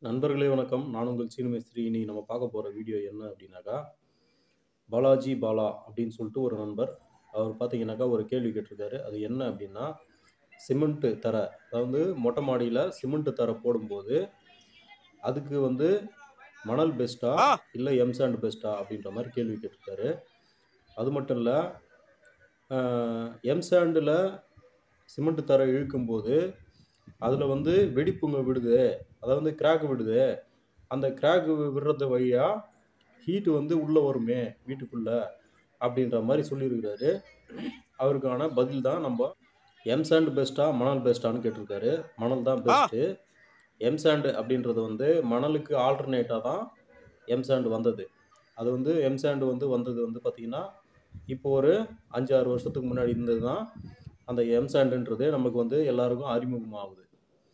நண்பர்களே வணக்கம். நான் உங்கள் சீனு மேஸ்திரி. இன்னைக்கு நம்ம பார்க்க போற வீடியோ என்ன அப்டின்னாக்கா, பாலாஜி பாலா அப்டின்னு சொல்லிட்டு ஒரு நண்பர். அவர் பார்த்தீங்கன்னாக்கா, ஒரு கேள்வி கேட்டிருக்காரு. அது என்ன அப்டின்னா, சிமெண்ட் தர அதாவது மொட்டை மாடியில சிமெண்ட் தர போடும்போது, அதுக்கு வந்து மணல் பெஸ்ட்டா? ஆ. இல்ல எம் சாண்ட் பெஸ்ட்டா? அப்டின்ற மாரி கேள்வி கேட்டிருக்காரு. அது மட்டும் இல்ல, அ எம் சாண்டுல சிமெண்ட் தர இழுக்கும்போது, அதுல வந்து வெடிப்புங்க விடுது. அதாவது கிராக் விடுது. அந்த கிராக் விடுறது வழியா ஹீட் வந்து உள்ள வருமே வீட்டுக்குள்ள, அப்டின்ற மாரி சொல்லியிருக்கிறாரு. அவருக்கான பதில் தான் நம்ப எம் சாண்ட் பெஸ்ட்டா? மணல் பெஸ்ட்டான்னு கேட்டிருக்காரு. மணல் தான் ஆ. பெஸ்ட்டு. எம் சாண்ட் அப்டின்றது வந்து மணலுக்கு ஆல்டர்னேட்டா தான் எம் சாண்ட் வந்தது. அது வந்து எம் சாண்ட் வந்து வந்தது வந்து பார்த்தீங்கன்னா, இப்போ ஒரு 5, 6 வருஷத்துக்கு முன்னாடி இருந்தது தான், அந்த எம் சாண்டுன்றது நமக்கு வந்து எல்லாருக்கும் அறிமுகமாகுது.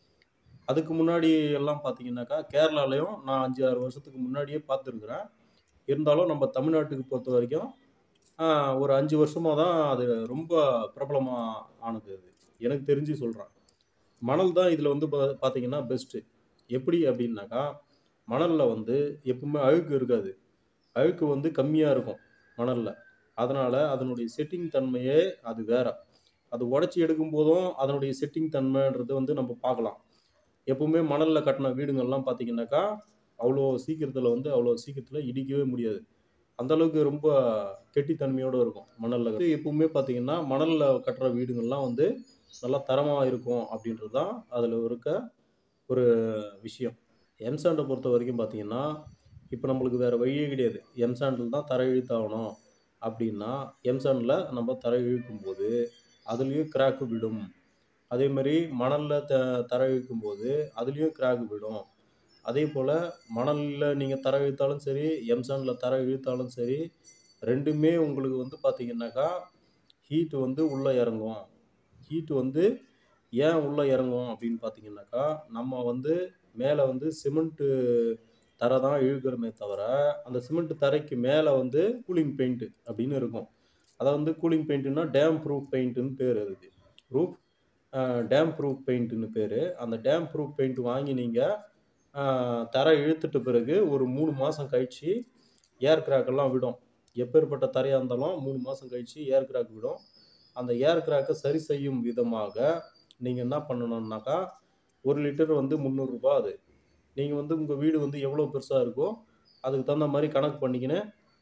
அதுக்கு முன்னாடி எல்லாம் பார்த்தீங்கன்னாக்கா, கேரளாலயும் நான் 5, 6 வருஷத்துக்கு முன்னாடியே பார்த்துருக்கிறேன். இருந்தாலும் நம்ம தமிழ்நாட்டுக்கு பொறுத்தவரைக்கும், அ ஒரு 5 வருஷமா தான் அது ரொம்ப பிரபலமா ஆனது அது. எனக்கு தெரிஞ்சு சொல்றேன். மணல் தான் இதுல வந்து பா பார்த்தீங்கன்னா பெஸ்ட்டு. எப்டி அப்டின்னாக்கா, மணல்ல வந்து எப்பவுமே அழுக்கு இருக்காது. அழுக்கு வந்து கம்மியா இருக்கும் மணல்ல. அதனால அதனுடைய செட்டிங் தன்மையே அது வேற. அது உடைச்சு எடுக்கும்போதும் அதனுடைய செட்டிங் தன்மைன்றது வந்து நம்ம பார்க்கலாம். எப்பவுமே மணல்ல கட்டுன வீடுங்கள்லாம் பார்த்தீங்கன்னாக்கா, அவ்ளோ சீக்கிரத்துல வந்து அவ்ளோ சீக்கிரத்துல இடிக்கவே முடியாது. அந்த அளவுக்கு ரொம்ப கெட்டித்தன்மையோட இருக்கும் மணல்ல. எப்பவுமே பார்த்தீங்கன்னா, மணல்ல கட்டுற வீடுங்கள்லாம் வந்து நல்லா தரமா இருக்கும் அப்டின்றது தான் அதுல இருக்க ஒரு விஷயம். எம் சாண்ட பொறுத்தவரைக்கும் பார்த்தீங்கன்னா, இப்ப நம்மளுக்கு வேற வழியே கிடையாது. எம் சாண்ட்ல தான் தர இழுத்தாகணும் அப்டின்னா, எம் சாண்ட்ல நம்ம தர இழுக்கும்போது, அதுலயும் கிராக் விடும். அதே மாரி மணல்ல த தர இழுக்கும்போது, அதுலயும் கிராக் விடும். அதேபோல மணல்ல நீங்க தர இழுத்தாலும் சரி, எம் சாண்ட்ல தர இழுத்தாலும் சரி, 2மே உங்களுக்கு வந்து பார்த்தீங்கன்னாக்கா, ஹீட் வந்து உள்ள இறங்கும். ஹீட் வந்து ஏன் உள்ள இறங்கும் அப்டின்னு பார்த்தீங்கன்னாக்கா, நம்ம வந்து மேல வந்து சிமெண்ட் தர தான் இழுக்கிறோமே தவிர, அந்த சிமெண்ட் தரைக்கு மேல வந்து கூலிங் பெயிண்ட் அப்டின்னு இருக்கும். அதாவது வந்து கூலிங் பெயிண்ட்ன்னா டேம் ப்ரூஃப் பெயிண்ட்ன்னு பேரு அதுக்கு. ப்ரூஃப் அ டேம் ப்ரூஃப் பெயிண்ட்ன்னு பேரு. அந்த டேம் ப்ரூஃப் பெயிண்ட் வாங்கி நீங்க அ தர இழுத்துட்ட பிறகு ஒரு 3 மாசம் கழிச்சு ஏர் கிராக் எல்லாம் விடும். எப்பேர்ப்பட்ட தரையா இருந்தாலும் 3 மாசம் கழிச்சு ஏர் கிராக் விடும். அந்த ஏர் கிராக்க சரி செய்யும் விதமாக நீங்க என்ன பண்ணணும்னாக்கா, 1 லிட்டர் வந்து ரூ. 300 அது. நீங்க வந்து உங்க வீடு வந்து எவ்வளோ பெருசா இருக்கோ, அதுக்கு தகுந்த மாரி கணக்கு பண்ணிக்கின்னு,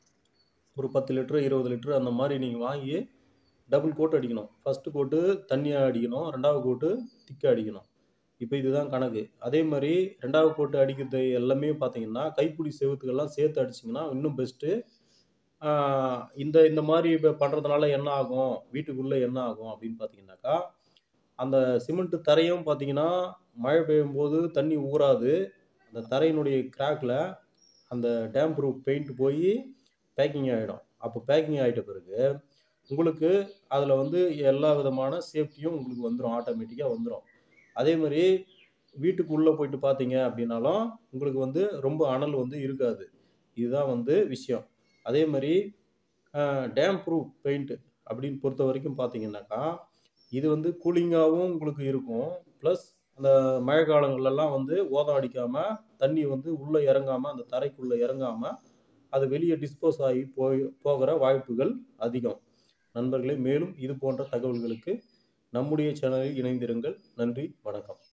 ஒரு 10 லிட்டர், 20 லிட்டர் அந்த மாரி நீங்க வாங்கி டபுள் கோட் அடிக்கணும். ஃபர்ஸ்ட் கோட்டு தண்ணியா அடிக்கணும். 2வது கோட்டு திக்கா அடிக்கணும். இப்ப இதுதான் கணக்கு. அதே மாரி 2வது கோட்டு அடிக்கிறது எல்லாமே பார்த்தீங்கன்னா, கைப்புடி செவுத்துக்கெல்லாம் சேர்த்து அடிச்சீங்கன்னா இன்னும் பெஸ்ட்டு. ஆ இந்த இந்த மாரி இப்ப பண்றதுனால என்ன ஆகும்? வீட்டுக்குள்ள என்ன ஆகும் அப்டின்னு பார்த்தீங்கன்னாக்கா, அந்த சிமெண்ட் தரையும் பார்த்தீங்கன்னா, மழை பெய்யும்போது தண்ணி ஊறாது. அந்த தரையினுடைய கிராக்ல அந்த டேம் ப்ரூஃப் பெயிண்ட் போயி பேக்கிங் ஆயிடும். அப்ப பேக்கிங் ஆயிட்ட பிறகு, உங்களுக்கு அதுல வந்து எல்லா விதமான சேஃப்டியும் உங்களுக்கு வந்துரும். ஆட்டோமேட்டிக்கா வந்துரும். அதே மாரி வீட்டுக்குள்ள போயிட்டு பார்த்தீங்க அப்டின்னாலும், உங்களுக்கு வந்து ரொம்ப அனல் வந்து இருக்காது. இதுதான் வந்து விஷயம். அதே மாரி அ டேம் ப்ரூஃப் பெயிண்ட் அப்டின்னு பொறுத்தவரைக்கும் பார்த்தீங்கன்னாக்கா, இது வந்து கூலிங்காவும் உங்களுக்கு இருக்கும். பிளஸ் அந்த மழை காலங்கள்லலாம் வந்து ஓதம் அடிக்காம, தண்ணி வந்து உள்ள இறங்காம, அந்த தரைக்குள்ள இறங்காம, அது வெளிய டிஸ்போஸ் ஆகி போய் போகுற வாய்ப்புகள் அதிகம். நண்பர்களே, மேலும் இது போன்ற தகவல்களுக்கு நம்முடைய சேனலில் இணைந்திருங்கள். நன்றி, வணக்கம்.